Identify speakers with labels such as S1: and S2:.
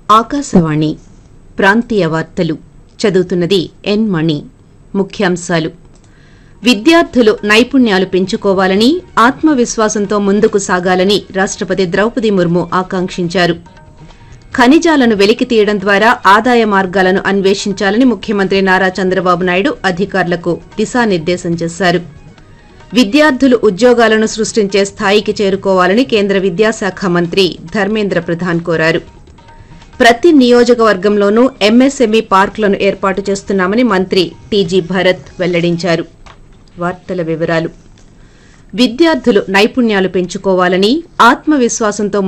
S1: ఆకాశవాణి ప్రాంతీయ వార్తలు చదువుతున్నది ఎన్ మణి ముఖ్యాంశాలు విద్యార్థులు నైపుణ్యాలు పెంచుకోవాలని ఆత్మవిశ్వాసంతో ముందుకు సాగాలని రాష్టపతి ద్రౌపది ముర్ము ఆకాంక్షించారు ఖనిజాలను వెలికి తీయడం ద్వారా ఆదాయ మార్గాలను అన్వేషించాలని ముఖ్యమంత్రి నారా చంద్రబాబు నాయుడు అధికారులకు దిశానిర్దేశం చేశారు విద్యార్థులు ఉద్యోగాలను సృష్టించే స్థాయికి చేరుకోవాలని కేంద్ర విద్యాశాఖ మంత్రి ధర్మేంద్ర ప్రధాన్ కోరారు ప్రతి నియోజకవర్గంలోనూ ఎంఎస్ఎంఈ పార్కులను ఏర్పాటు చేస్తున్నామని మంత్రి టీజీ భరత్ వెల్లడించారు వార్తల వివరాలు విద్యార్థులు నైపుణ్యాలు పెంచుకోవాలని ఆత్మవిశ్వాసంతో